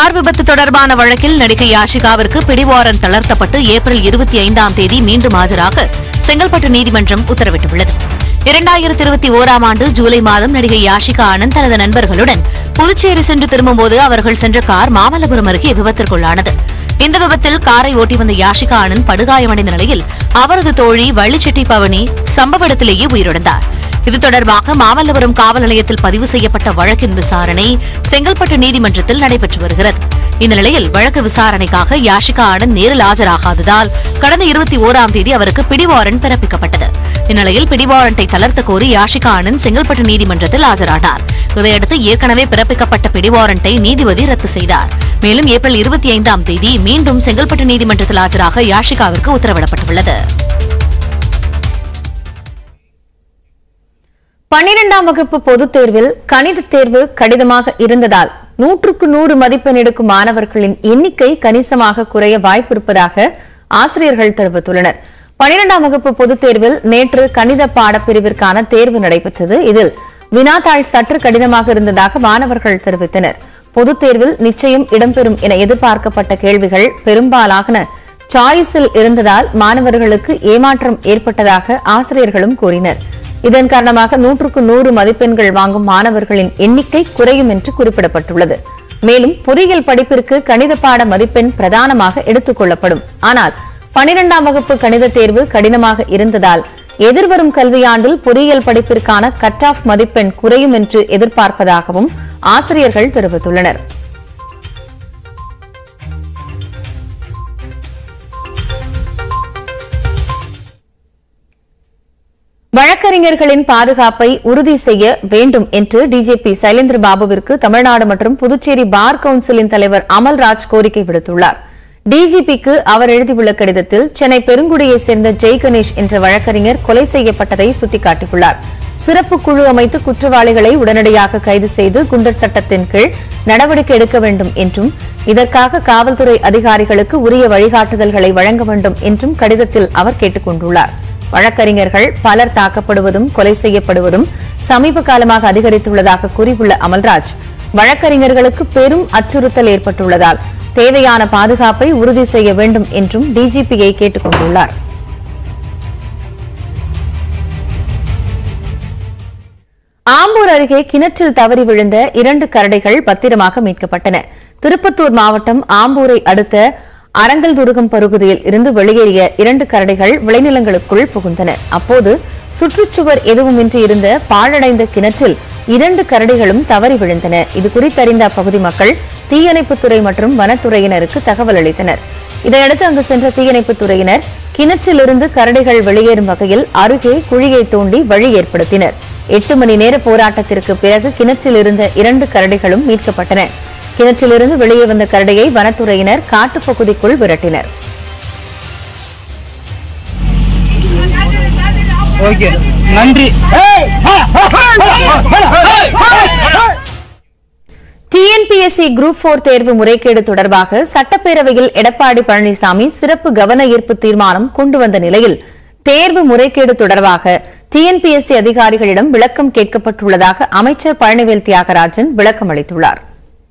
car விபத்து தொடர்பான வழக்கில் நடிகை யாஷிகாவிற்கு பிடிவாரண்ட் தளர்த்தப்பட்டு ஏப்ரல் இருபத்தி ஐந்தாம் தேதி மீண்டும் ஆஜராக செங்கல்பட்டு நீதிமன்றம் உத்தரவிட்டுள்ளது இரண்டாயிரத்தி இருபத்தி ஓராம் ஆண்டு ஜூலை மாதம் நடிகை யாஷிகா ஆனந்த் தனது நண்பர்களுடன் புதுச்சேரி சென்று திரும்பும்போது அவர்கள் சென்ற கார் மாமல்லபுரம் அருகே விபத்திற்குள்ளானது இந்த விபத்தில் காரை ஓட்டி வந்த யாஷிகா ஆனந்த் படுகாயமடைந்த நிலையில் அவரது தோழி வள்ளிச்செட்டி பவனி சம்பவ இடத்திலேயே உயிரிழந்தார் இது தொடர்பாக மாமல்லபுரம் காவல் நிலையத்தில் பதிவு செய்யப்பட்ட வழக்கின் விசாரணை செங்கல்பட்டு நீதிமன்றத்தில் நடைபெற்று வருகிறது இந்த நிலையில் வழக்கு விசாரணைக்காக யாஷிகா ஆனந்த் நேரில் ஆஜராகாததால் கடந்த இருபத்தி ஓராம் தேதி அவருக்கு பிடிவாரண்ட் பிறப்பிக்கப்பட்டது இந்நிலையில் பிடிவாரண்டை தளர்த்த கோரி யாஷிகா ஆனந்த் செங்கல்பட்டு நீதிமன்றத்தில் ஆஜரானார் இதையடுத்து ஏற்கனவே பிறப்பிக்கப்பட்ட பிடிவாரண்டை நீதிபதி ரத்து செய்தார் மேலும் ஏப்ரல் இருபத்தி ஐந்தாம் தேதி மீண்டும் செங்கல்பட்டு நீதிமன்றத்தில் ஆஜராக யாஷிகாவிற்கு உத்தரவிடப்பட்டுள்ளது பன்னிரெண்டாம் வகுப்பு பொதுத் தேர்வில் கணித தேர்வு கடிதமாக இருந்ததால் நூற்றுக்கு நூறு மதிப்பெண் எடுக்கும் மாணவர்களின் எண்ணிக்கை கணிசமாக குறைய வாய்ப்பிருப்பதாக ஆசிரியர்கள் தெரிவித்துள்ளனர் பன்னிரெண்டாம் வகுப்பு பொதுத் தேர்வில் நேற்று கணித பாடப்பிரிவிற்கான தேர்வு நடைபெற்றது இதில் வினாத்தாள் சற்று கடினமாக இருந்ததாக மாணவர்கள் தெரிவித்தனர் பொதுத் தேர்வில் நிச்சயம் இடம்பெறும் என எதிர்பார்க்கப்பட்ட கேள்விகள் பெரும்பாலான சாய்ஸில் இருந்ததால் மாணவர்களுக்கு ஏமாற்றம் ஏற்பட்டதாக ஆசிரியர்களும் கூறினர் இதன் காரணமாக நூற்றுக்கு நூறு மதிப்பெண்கள் வாங்கும் மாணவர்களின் எண்ணிக்கை குறையும் என்று குறிப்பிடப்பட்டுள்ளது மேலும் பொறியியல் படிப்பிற்கு கணித பாட மதிப்பெண் பிரதானமாக எடுத்துக் கொள்ளப்படும் ஆனால் பனிரெண்டாம் வகுப்பு கணித தேர்வு கடினமாக இருந்ததால் எதிர்வரும் கல்வியாண்டில் பொறியியல் படிப்பிற்கான கட் ஆஃப் மதிப்பெண் குறையும் என்று எதிர்பார்ப்பதாகவும் ஆசிரியர்கள் தெரிவித்துள்ளனர் வழக்கறிஞர்களின் பாதுகாப்பை உறுதி செய்ய வேண்டும் என்று டிஜிபி சைலேந்திர பாபுவிற்கு தமிழ்நாடு மற்றும் புதுச்சேரி பார் கவுன்சிலின் தலைவர் அமல்ராஜ் கோரிக்கை விடுத்துள்ளார் டிஜிபிக்கு அவர் எழுதியுள்ள கடிதத்தில் சென்னை பெருங்குடியைச் சேர்ந்த ஜெய் கணேஷ் என்ற வழக்கறிஞர் கொலை செய்யப்பட்டதை சுட்டிக்காட்டியுள்ளார் சிறப்பு குழு அமைத்து குற்றவாளிகளை உடனடியாக கைது செய்து குண்டர் சட்டத்தின் கீழ் நடவடிக்கை எடுக்க வேண்டும் என்றும் இதற்காக காவல்துறை அதிகாரிகளுக்கு உரிய வழிகாட்டுதல்களை வழங்க வேண்டும் என்றும் கடிதத்தில் அவர் கேட்டுக் கொண்டுள்ளார் வழக்கறிஞர்கள் பலர் தாக்கப்படுவதும் கொலை செய்யப்படுவதும் சமீப காலமாக அதிகரித்துள்ளதாக கூறியுள்ள அமல்ராஜ் வழக்கறிஞர்களுக்கு பெரும் அச்சுறுத்தல் ஏற்பட்டுள்ளதால் தேவையான பாதுகாப்பை உறுதி செய்ய வேண்டும் என்றும் டிஜிபியை கேட்டுக் கொண்டுள்ளார் ஆம்பூர் அருகே கிணற்றில் தவறி விழுந்த இரண்டு கரடைகள் பத்திரமாக மீட்கப்பட்டன திருப்பத்தூர் மாவட்டம் ஆம்பூரை அடுத்த அரங்கல் துருகம் பகுதியில் இருந்து வெளியேறிய இரண்டு கரடைகள் விளைநிலங்களுக்குள் புகுந்தன அப்போது சுற்றுச்சுவர் எதுவுமின்றி இருந்த பாழடைந்த கிணற்றில் இரண்டு கரடிகளும் தவறி விழுந்தன இது குறித்தறிந்த அப்பகுதி மக்கள் தீயணைப்புத்துறை மற்றும் வனத்துறையினருக்கு தகவல் அளித்தனர் இதையடுத்து அங்கு சென்ற தீயணைப்புத் துறையினர் கிணற்றிலிருந்து கரடிகள் வெளியேறும் வகையில் அருகே குழியை தோண்டி வழி ஏற்படுத்தினர் எட்டு மணி நேர போராட்டத்திற்கு பிறகு கிணற்றில் இருந்த இரண்டு கரடிகளும் மீட்கப்பட்டன கிணற்றிலிருந்து வெளியே வந்த கரடியை வனத்துறையினர் காட்டுப்பகுதிக்குள் விரட்டினர் ஓகே நன்றி டிஎன்பிஎஸ்சி குரூப் போர் தேர்வு முறைகேடு தொடர்பாக சட்டப்பேரவையில் எடப்பாடி பழனிசாமி சிறப்பு கவன ஈர்ப்பு தீர்மானம் கொண்டு வந்த நிலையில் தேர்வு முறைகேடு தொடர்பாக டிஎன்பிஎஸ்சி அதிகாரிகளிடம் விளக்கம் கேட்கப்பட்டுள்ளதாக அமைச்சர் பழனிவேல் தியாகராஜன் விளக்கம் அளித்துள்ளார்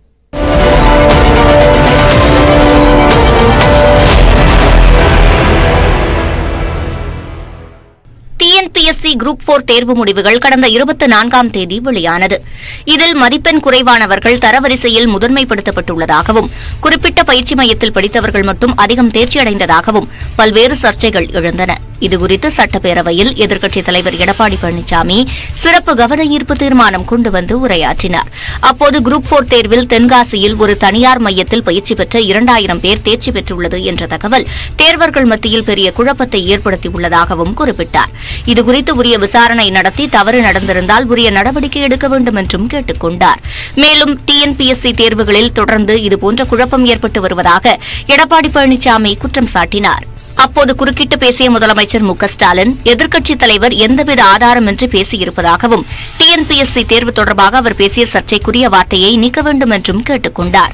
டிஎன்பிஎஸ்சி குரூப் போர் தேர்வு முடிவுகள் கடந்த இருபத்தி நான்காம் தேதி வெளியானது இதில் மதிப்பெண் குறைவானவர்கள் தரவரிசையில் முதன்மைப்படுத்தப்பட்டுள்ளதாகவும் குறிப்பிட்ட பயிற்சி மையத்தில் படித்தவர்கள் மட்டும் அதிகம் தேர்ச்சியடைந்ததாகவும் பல்வேறு சர்ச்சைகள் எழுந்தன இதுகுறித்து சட்டப்பேரவையில் எதிர்க்கட்சித் தலைவர் எடப்பாடி பழனிசாமி சிறப்பு கவன ஈர்ப்பு தீர்மானம் கொண்டு வந்து உரையாற்றினார் அப்போது குரூப் போர் தேர்வில் தென்காசியில் ஒரு தனியார் மையத்தில் பயிற்சி பெற்ற இரண்டாயிரம் பேர் தேர்ச்சி பெற்றுள்ளது என்ற தகவல் தேர்வர்கள் மத்தியில் பெரிய குழப்பத்தை ஏற்படுத்தியுள்ளதாகவும் குறிப்பிட்டார் இதுகுறித்து உரிய விசாரணை நடத்தி தவறு நடந்திருந்தால் உரிய நடவடிக்கை எடுக்க வேண்டும் என்றும் கேட்டுக் கொண்டார் மேலும் டிஎன்பிஎஸ்சி தேர்வுகளில் தொடர்ந்து இதுபோன்ற குழப்பம் ஏற்பட்டு வருவதாக எடப்பாடி பழனிசாமி குற்றம் சாட்டினார் அப்போது குறுக்கிட்டு பேசிய முதலமைச்சர் மு க ஸ்டாலின் எதிர்க்கட்சித் தலைவர் எந்தவித ஆதாரமின்றி பேசியிருப்பதாகவும் டிஎன்பிஎஸ்சி தேர்வு தொடர்பாக அவர் பேசிய சர்ச்சைக்குரிய வார்த்தையை நீக்க வேண்டும் என்றும் கேட்டுக் கொண்டார்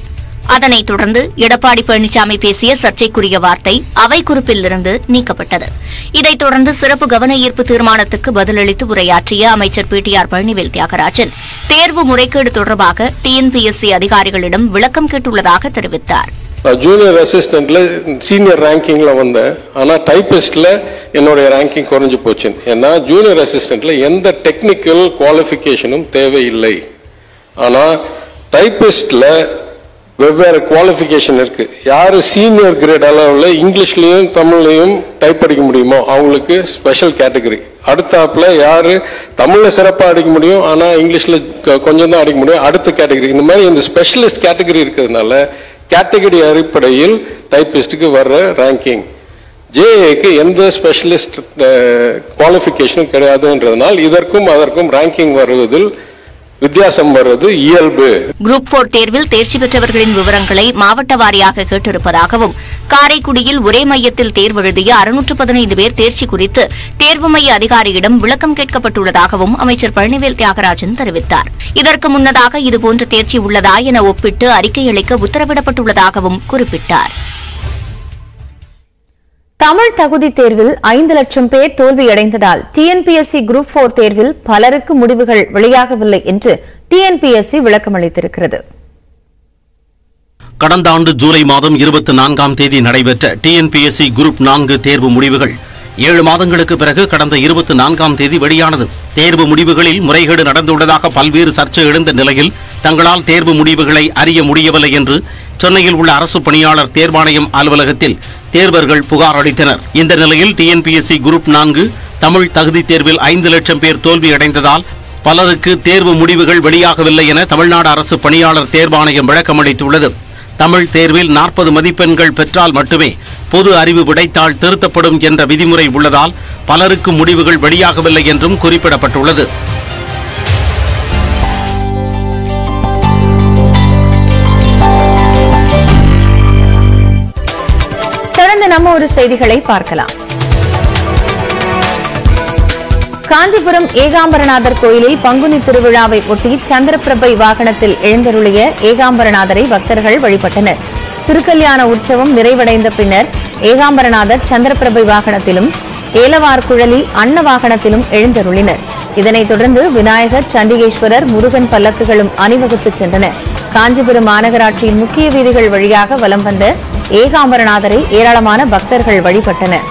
அதனைத் தொடர்ந்து எடப்பாடி பழனிசாமி பேசிய சர்ச்சைக்குரிய வார்த்தை அவை குறிப்பிலிருந்து நீக்கப்பட்டது இதைத் தொடர்ந்து சிறப்பு கவன ஈர்ப்பு தீர்மானத்துக்கு பதிலளித்து உரையாற்றிய அமைச்சர் P T R Palanivel Thiagarajan தேர்வு முறைகேடு தொடர்பாக டிஎன்பிஎஸ்சி அதிகாரிகளிடம் விளக்கம் கேட்டுள்ளதாக தெரிவித்தார் நான் ஜூனியர் அசிஸ்டண்ட்ல சீனியர் ரேங்கிங்ல வந்தேன் ஆனால் டைப்பிஸ்ட்ல என்னுடைய ரேங்கிங் குறைஞ்சு போச்சு ஏன்னா ஜூனியர் அசிஸ்டண்ட்ல எந்த டெக்னிக்கல் குவாலிஃபிகேஷனும் தேவையில்லை ஆனால் டைப்பிஸ்ட்ல வெவ்வேறு குவாலிஃபிகேஷன் இருக்கு யாரு சீனியர் கிரேட் அளவில் இங்கிலீஷ்லயும் தமிழ்லையும் டைப் அடிக்க முடியுமோ அவங்களுக்கு ஸ்பெஷல் கேட்டகரி அடுத்தாப்புல யாரு தமிழ்ல சிறப்பாக அடிக்க முடியும் ஆனா இங்கிலீஷ்ல கொ- கொஞ்சம் தான் அடிக்க முடியும் அடுத்த கேட்டகரி இந்த மாதிரி இந்த ஸ்பெஷலிஸ்ட் கேட்டகரி இருக்கிறதுனால கேட்டகரி அடிப்படையில் டைப்பிஸ்டுக்கு வர்ற ரேங்கிங் ஜேஏக்கு எந்த ஸ்பெஷலிஸ்ட் குவாலிஃபிகேஷனும் கிடையாதுன்றதுனால் இதற்கும் அதற்கும் ரேங்கிங் வருவதில் வித்தியாசம் வருவது இயல்பு குரூப் போர் தேர்வில் தேர்ச்சி பெற்றவர்களின் விவரங்களை மாவட்ட வாரியாக கேட்டிருப்பதாகவும் காரைக்குடியில் ஒரே மையத்தில் தேர்வெழுதிய அறுநூற்று பதினைந்து பேர் தேர்ச்சி குறித்து தேர்வு மைய அதிகாரியிடம் விளக்கம் கேட்கப்பட்டுள்ளதாகவும் அமைச்சர் பழனிவேல் தியாகராஜன் தெரிவித்தார் இதற்கு முன்னதாக இதுபோன்ற தேர்ச்சி உள்ளதா என ஒப்பிட்டு அறிக்கை அளிக்க உத்தரவிடப்பட்டுள்ளதாகவும் குறிப்பிட்டார் தமிழ் தகுதி தேர்வில் ஐந்து லட்சம் பேர் தோல்வியடைந்ததால் டிஎன்பிஎஸ்சி குரூப் போர் தேர்வில் பலருக்கு முடிவுகள் வெளியாகவில்லை என்று டிஎன்பிஎஸ்சி விளக்கமளித்திருக்கிறது கடந்த ஆண்டு ஜூலை மாதம் இருபத்தி நான்காம் தேதி நடைபெற்ற டிஎன்பிஎஸ்சி குரூப் நான்கு தேர்வு முடிவுகள் ஏழு மாதங்களுக்கு பிறகு கடந்த இருபத்தி நான்காம் தேதி வெளியானது தேர்வு முடிவுகளில் முறைகேடு நடந்துள்ளதாக பல்வேறு சர்ச்சை எழுந்த நிலையில் தங்களால் தேர்வு முடிவுகளை அறிய முடியவில்லை என்று சென்னையில் உள்ள அரசு பணியாளர் தேர்வாணையம் அலுவலகத்தில் தேர்வர்கள் புகார் அளித்தனர் இந்த நிலையில் டிஎன்பிஎஸ்சி குரூப் நான்கு தமிழ் தகுதி தேர்வில் ஐந்து லட்சம் பேர் தோல்வியடைந்ததால் பலருக்கு தேர்வு முடிவுகள் வெளியாகவில்லை என தமிழ்நாடு அரசு பணியாளர் தேர்வாணையம் விளக்கமளித்துள்ளது தமிழ் தேர்வில் நாற்பது மதிப்பெண்கள் பெற்றால் மட்டுமே பொது அறிவு விடைத்தாள் திருத்தப்படும் என்ற விதிமுறை உள்ளதால் பலருக்கு முடிவுகள் வெளியாகவில்லை என்றும் குறிப்பிடப்பட்டுள்ளது தொடர்ந்து நம்ம ஒரு செய்திகளை பார்க்கலாம் காஞ்சிபுரம் ஏகாம்பரநாதர் கோயிலில் பங்குனி திருவிழாவை ஒட்டி சந்திரபிரபை வாகனத்தில் எழுந்தருளிய ஏகாம்பரநாதரை பக்தர்கள் வழிபட்டனர் திருக்கல்யாண உற்சவம் நிறைவடைந்த பின்னர் ஏகாம்பரநாதர் சந்திரபிரபை வாகனத்திலும் ஏலவார் குழலி அன்ன வாகனத்திலும் எழுந்தருளினர் இதனைத் தொடர்ந்து விநாயகர் சண்டிகேஸ்வரர் முருகன் பல்லக்குகளும் அணிவகுத்துச் சென்றன காஞ்சிபுரம் மாநகராட்சியின் முக்கிய வீதிகள் வழியாக வலம் வந்த ஏகாம்பரநாதரை ஏராளமான பக்தர்கள் வழிபட்டனர்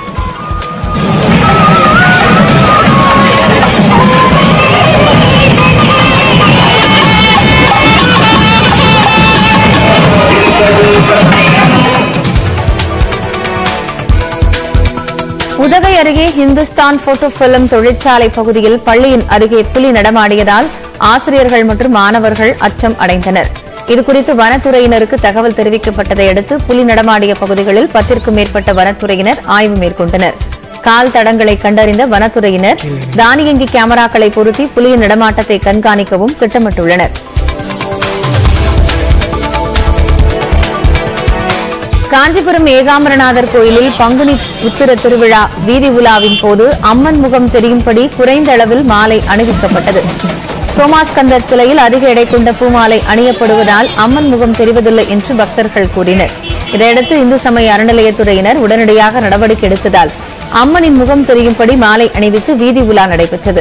உதகை அருகே ஹிந்துஸ்தான் போட்டோ பிலிம் தொழிற்சாலை பகுதியில் பள்ளியின் அருகே புலி நடமாடியதால் ஆசிரியர்கள் மற்றும் மாணவர்கள் அச்சம் அடைந்தனர் இதுகுறித்து வனத்துறையினருக்கு தகவல் தெரிவிக்கப்பட்டதை அடுத்து புலி நடமாடிய பகுதிகளில் பத்திற்கும் மேற்பட்ட வனத்துறையினர் ஆய்வு மேற்கொண்டனர் கால் தடங்களை கண்டறிந்த வனத்துறையினர் தானியங்கி கேமராக்களை பொருத்தி புலியின் நடமாட்டத்தை கண்காணிக்கவும் திட்டமிட்டுள்ளனர் காஞ்சிபுரம் ஏகாம்பரநாதர் கோயிலில் பங்குனி உத்திர திருவிழா வீதி உலாவின் போது அம்மன் முகம் தெரியும்படி குறைந்த அளவில் மாலை அணிவிக்கப்பட்டது சோமாஸ்கந்தர் சிலையில் அதிக எடை கொண்ட பூமாலை அணியப்படுவதால் அம்மன் முகம் தெரிவதில்லை என்று பக்தர்கள் கூறினர் இதையடுத்து இந்து சமய அறநிலையத்துறையினர் உடனடியாக நடவடிக்கை எடுத்ததால் அம்மனின் முகம் தெரியும்படி மாலை அணிவித்து வீதி உலா நடைபெற்றது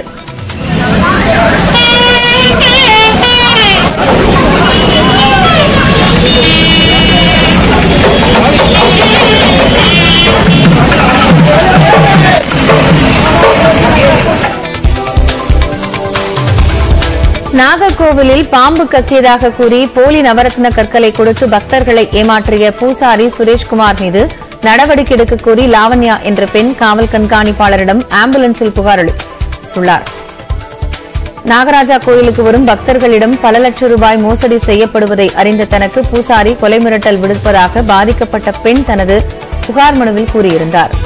நாகர்கோவிலில் பாம்பு கக்கியதாக கூறி போலி நவரத்ன கற்களை கொடுத்து பக்தர்களை ஏமாற்றிய பூசாரி சுரேஷ்குமார் மீது நடவடிக்கை எடுக்க கோரி லாவண்யா என்ற பெண் காவல் கண்காணிப்பாளரிடம் ஆம்புலன்ஸில் புகார் அளித்துள்ளார் நாகராஜா கோயிலுக்கு வரும் பக்தர்களிடம் பல லட்சம் ரூபாய் மோசடி செய்யப்படுவதை அறிந்த தனக்கு பூசாரி கொலை மிரட்டல் விடுப்பதாக பாதிக்கப்பட்ட பெண் தனது புகார் மனுவில் கூறியிருந்தார்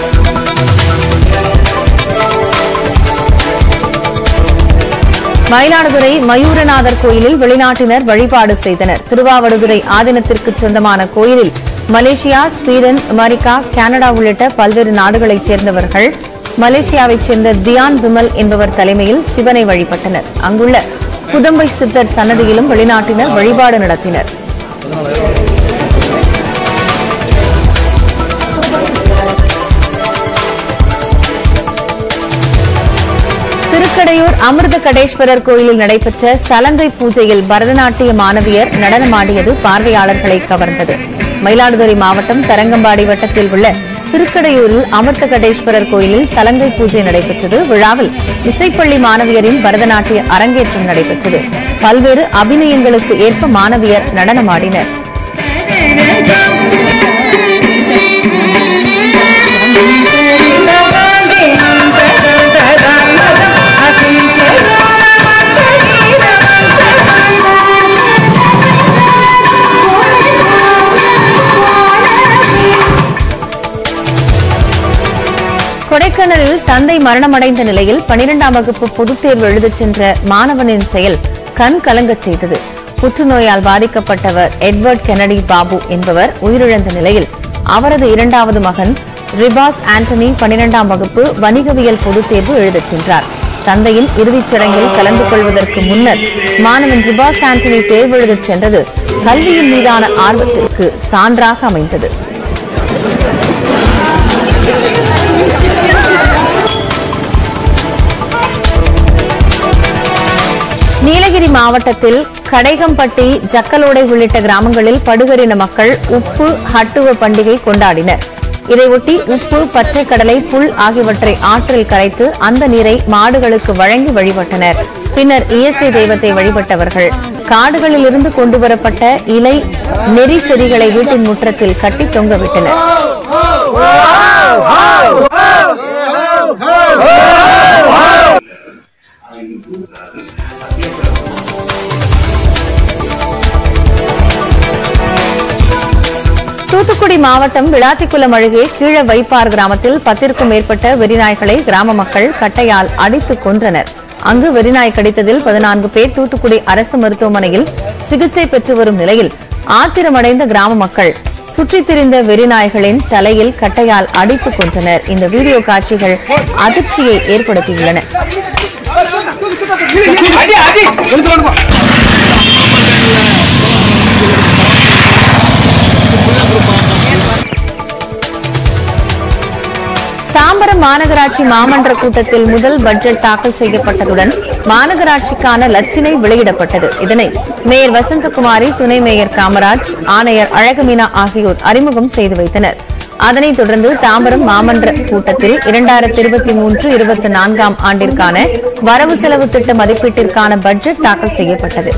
மயிலாடுதுறை மயூரநாதர் கோயிலில் வெளிநாட்டினர் வழிபாடு செய்தனர் திருவாவடுதுறை ஆதீனத்திற்கு சொந்தமான கோயிலில் மலேசியா ஸ்வீடன் அமெரிக்கா கனடா உள்ளிட்ட பல்வேறு நாடுகளைச் சேர்ந்தவர்கள் மலேசியாவைச் சேர்ந்த தியான் விமல் என்பவர் தலைமையில் சிவனை வழிபட்டனர் அங்குள்ள குதம்பை சித்தர் சன்னதியிலும் வெளிநாட்டினர் வழிபாடு நடத்தினர் கடேஸ்வரர் கோயிலில் நடைபெற்ற சலங்கை பூஜையில் பரதநாட்டிய மாணவியர் நடனமாடியது பார்வையாளர்களை கவர்ந்தது மயிலாடுதுறை மாவட்டம் தரங்கம்பாடி வட்டத்தில் உள்ள திருக்கடையூரில் அமிர்த கடேஸ்வரர் கோயிலில் சலங்கை பூஜை நடைபெற்றது விழாவில் இசைப்பள்ளி மாணவியரின் பரதநாட்டிய அரங்கேற்றம் நடைபெற்றது பல்வேறு அபிநயங்களுக்கு ஏற்ப மாணவியர் நடனமாடினர் கொடைக்கானலில் தந்தை மரணமடைந்த நிலையில் பனிரெண்டாம் வகுப்பு பொதுத் தேர்வு எழுதச் சென்ற மாணவனின் செயல் கண் கலங்கச் செய்தது புற்றுநோயால் பாதிக்கப்பட்டவர் எட்வர்ட் கெனடி பாபு என்பவர் உயிரிழந்த நிலையில் அவரது இரண்டாவது மகன் ரிபாஸ் ஆண்டனி பனிரெண்டாம் வகுப்பு வணிகவியல் பொதுத் தேர்வு எழுதச் சென்றார் தந்தையின் இறுதிச் சடங்கில் கலந்து கொள்வதற்கு முன்னர் மாணவன் ரிபாஸ் ஆண்டனி தேர்வு எழுதச் சென்றது கல்வியின் மீதான ஆர்வத்திற்கு சான்றாக அமைந்தது நீலகிரி மாவட்டத்தில் கடைகம்பட்டி ஜக்கலோடை உள்ளிட்ட கிராமங்களில் படுகரின மக்கள் உப்பு ஹட்டுவ பண்டிகை கொண்டாடினர் இதையொட்டி உப்பு பச்சை கடலை புல் ஆகியவற்றை ஆற்றில் கரைத்து அந்த நீரை மாடுகளுக்கு வழங்கி வழிபட்டனர் பின்னர் இயற்கை தெய்வத்தை வழிபட்டவர்கள் காடுகளில் இருந்து கொண்டுவரப்பட்ட இலை நெறி செடிகளை வீட்டின் முற்றத்தில் கட்டி தொங்கவிட்டனர் தூத்துக்குடி மாவட்டம் விளாத்திக்குளம் அருகே கீழ வைப்பார் கிராமத்தில் பத்திற்கும் மேற்பட்ட வெறிநாய்களை கிராம மக்கள் கட்டையால் அடித்துக் கொன்றனர் அங்கு வெறிநாய் கடித்ததில் பதினான்கு பேர் தூத்துக்குடி அரசு மருத்துவமனையில் சிகிச்சை பெற்று வரும் நிலையில் ஆத்திரமடைந்த கிராம மக்கள் சுற்றித் திரிந்த வெறிநாய்களின் தலையில் கட்டையால் அடித்துக் கொன்றனர் இந்த வீடியோ காட்சிகள் அதிர்ச்சியை ஏற்படுத்தியுள்ளன தாம்பரம் மாநகராட்சி மாமன்ற கூட்டத்தில் முதல் பட்ஜெட் தாக்கல் செய்யப்பட்டதுடன் மாநகராட்சிக்கான லட்சினை வெளியிடப்பட்டது இதனை மேயர் வசந்தகுமாரி துணை மேயர் காமராஜ் ஆணையர் அழகுமீனா ஆகியோர் அறிமுகம் செய்து வைத்தனர் அதனைத் தொடர்ந்து தாம்பரம் மாமன்ற கூட்டத்தில் இரண்டாயிரத்தி இருபத்தி மூன்று இருபத்தி நான்காம் ஆண்டிற்கான வரவு செலவு திட்ட மதிப்பீட்டிற்கான பட்ஜெட் தாக்கல் செய்யப்பட்டது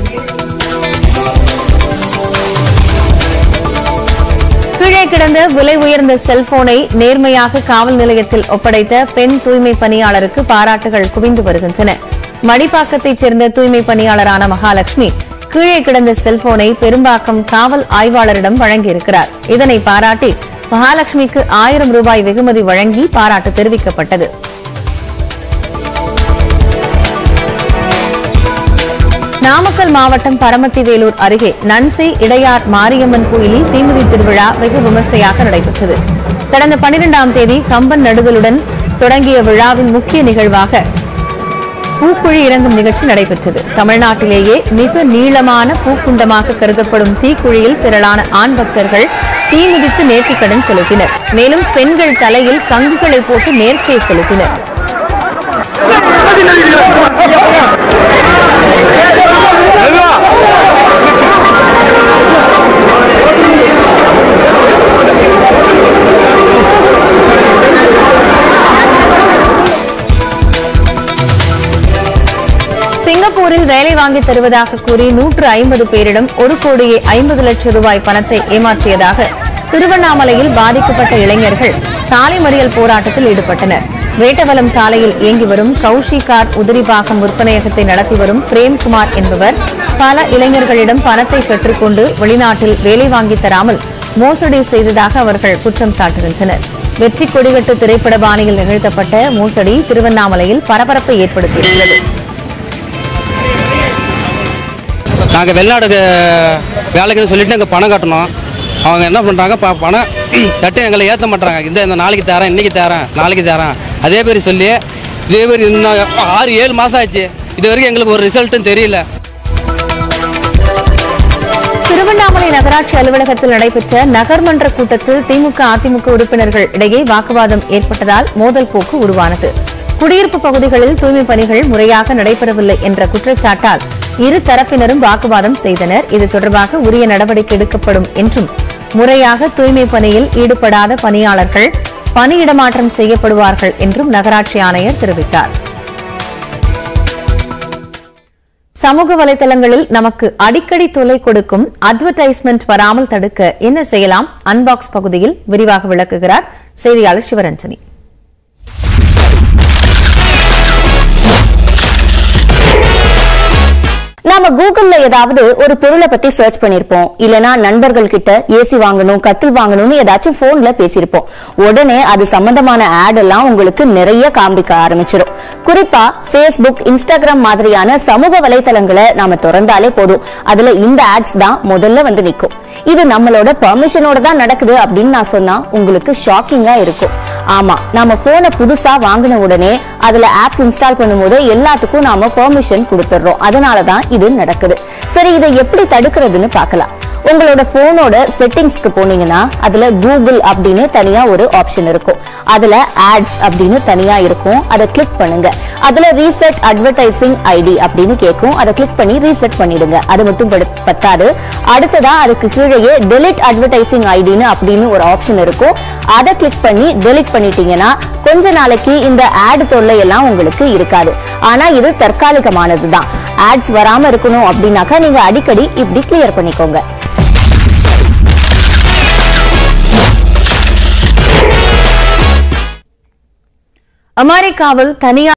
கீழே கிடந்த விலை உயர்ந்த செல்போனை நேர்மையாக காவல் நிலையத்தில் ஒப்படைத்த பெண் தூய்மை பணியாளருக்கு பாராட்டுகள் குவிந்து வருகின்றன மடிப்பாக்கத்தைச் சேர்ந்த தூய்மை பணியாளரான மகாலட்சுமி கீழே கிடந்த செல்போனை பெரும்பாக்கம் காவல் ஆய்வாளரிடம் வழங்கியிருக்கிறார் இதனை பாராட்டி மகாலட்சுமிக்கு ஆயிரம் ரூபாய் வெகுமதி வழங்கி பாராட்டு தெரிவிக்கப்பட்டது நாமக்கல் மாவட்டம் பரமத்தி வேலூர் அருகே நன்சை இடையார் மாரியம்மன் கோயிலில் தீமிதி திருவிழா வெகு விமர்சையாக நடைபெற்றது கடந்த பனிரெண்டாம் தேதி கம்பன் நடுதலுடன் தொடங்கிய விழாவின் முக்கிய நிகழ்வாக பூக்குழி இறங்கும் நிகழ்ச்சி நடைபெற்றது தமிழ்நாட்டிலேயே மிக நீளமான பூக்குண்டமாக கருதப்படும் தீக்குழியில் திரளான ஆண் பக்தர்கள் தீ மிதித்து நேர்த்திக்கடன் செலுத்தினர் மேலும் பெண்கள் தலையில் கங்குகளை போட்டு நேர்ச்சை செலுத்தினர் சிங்கப்பூரில் வேலை வாங்கி தருவதாக கூறி நூற்று ஐம்பது பேரிடம் ஒரு கோடியே ஐம்பது லட்சம் ரூபாய் பணத்தை ஏமாற்றியதாக திருவண்ணாமலையில் பாதிக்கப்பட்ட இளைஞர்கள் சாலை மறியல் போராட்டத்தில் ஈடுபட்டனர் வேட்டவலம் சாலையில் இயங்கி வரும் கௌஷிகார் உதிரிபாகம் விற்பனையகத்தை நடத்தி வரும் பிரேம்குமார் என்பவர் பல இளைஞர்களிடம் பணத்தை பெற்றுக்கொண்டு வெளிநாட்டில் வேலை வாங்கி தராமல் மோசடி செய்ததாக அவர்கள் குற்றம் சாட்டுகின்றனர் வெற்றி கொடிகட்டு திரைப்பட பாணியில் நிகழ்த்தப்பட்ட மோசடி திருவண்ணாமலையில் பரபரப்பை ஏற்படுத்தியுள்ளது நாங்கள் வெளிநாடுக்கு வேலைக்குன்னு சொல்லிட்டு அங்கே பணம் கட்டணும் அவங்க என்ன பண்ணுறாங்க ப பணம் கட்டி எங்களை ஏற்ற மாட்டாங்க இந்த இந்த நாளைக்கு தரேன் இன்றைக்கி தரேன் நாளைக்கு தரேன் அதே மாதிரி சொல்லி இதே மாதிரி இன்னும் ஆறு ஏழு மாதம் ஆச்சு இது வரைக்கும் எங்களுக்கு ஒரு ரிசல்ட்டும் தெரியல திருவண்ணாமலை நகராட்சி அலுவலகத்தில் நடைபெற்ற நகர்மன்ற கூட்டத்தில் திமுக அதிமுக உறுப்பினர்கள் இடையே வாக்குவாதம் ஏற்பட்டதால் மோதல் போக்கு உருவானது குடியிருப்பு பகுதிகளில் தூய்மை பணிகள் முறையாக நடைபெறவில்லை என்ற குற்றச்சாட்டால் இரு தரப்பினரும் வாக்குவாதம் செய்தனர் இது தொடர்பாக உரிய நடவடிக்கை எடுக்கப்படும் என்றும் முறையாக தூய்மை பணியில் ஈடுபடாத பணியாளர்கள் பணியிடமாற்றம் செய்யப்படுவார்கள் என்றும் நகராட்சி ஆணையர் தெரிவித்தார் சமூக வலைதளங்களில் நமக்கு அடிக்கடி தொலை கொடுக்கும் அட்வர்டைஸ்மெண்ட் வராமல் தடுக்க என்ன செய்யலாம் அன்பாக்ஸ் பகுதியில் விரிவாக விளக்குகிறார் செய்தியாளர் சிவரஞ்சனி நாம கூகுள்ல ஏதாவது ஒரு பொருளை பத்தி சர்ச் பண்ணிருப்போம் இல்லனா நண்பர்கள் கிட்ட ஏசி வாங்கணும் கட்டில் வாங்கணும்னு ஏதாச்சும் போன்ல பேசியிருப்போம் உடனே அது சம்பந்தமான ஆட் எல்லாம் உங்களுக்கு நிறைய காண்பிக்க ஆரம்பிச்சிடும் குறிப்பா Facebook இன்ஸ்டாகிராம் மாதிரியான சமூக வலைத்தளங்களை நாம திறந்தாலே போதும் அதுல இந்த ஆட்ஸ் தான் முதல்ல வந்து நிக்கும் இது நம்மளோட பெர்மிஷனோட தான் நடக்குது அப்படின்னு நான் சொன்னா உங்களுக்கு ஷாக்கிங்கா இருக்கும் ஆமா நாம போனை புதுசா வாங்கின உடனே அதுல ஆப்ஸ் இன்ஸ்டால் பண்ணும்போது எல்லாத்துக்கும் நாம பெர்மிஷன் கொடுத்துடுறோம் அதனாலதான் இது நடக்குது சரி இதை எப்படி தடுக்கிறதுன்னு பார்க்கலாம் உங்களோட போனோட செட்டிங்ஸ்க்கு போனீங்கன்னா அதுல கூகுள் அப்படின்னு தனியா ஒரு ஆப்ஷன் இருக்கும் அதுல ஆட்ஸ் அப்படின்னு தனியா இருக்கும் அதை கிளிக் பண்ணுங்க அதுல ரீசெட் அட்வர்டைசிங் ஐடி அப்படின்னு கேட்கும் அதை கிளிக் பண்ணி ரீசெட் பண்ணிடுங்க அது மட்டும் படு- பத்தாது அடுத்ததா அதுக்கு கீழேயே டெலிட் அட்வர்டைசிங் ஐடின்னு அப்படின்னு ஒரு ஆப்ஷன் இருக்கும் அதை கிளிக் பண்ணி டெலிட் பண்ணிட்டீங்கன்னா கொஞ்ச நாளைக்கு இந்த ஆட் தொல்லை எல்லாம் உங்களுக்கு இருக்காது ஆனா இது தற்காலிகமானதுதான் ஆட்ஸ் வராம இருக்கணும் அப்படின்னாக்கா நீங்க அடிக்கடி இப்படி கிளியர் பண்ணிக்கோங்க அமெரிக்காவில் தனியார்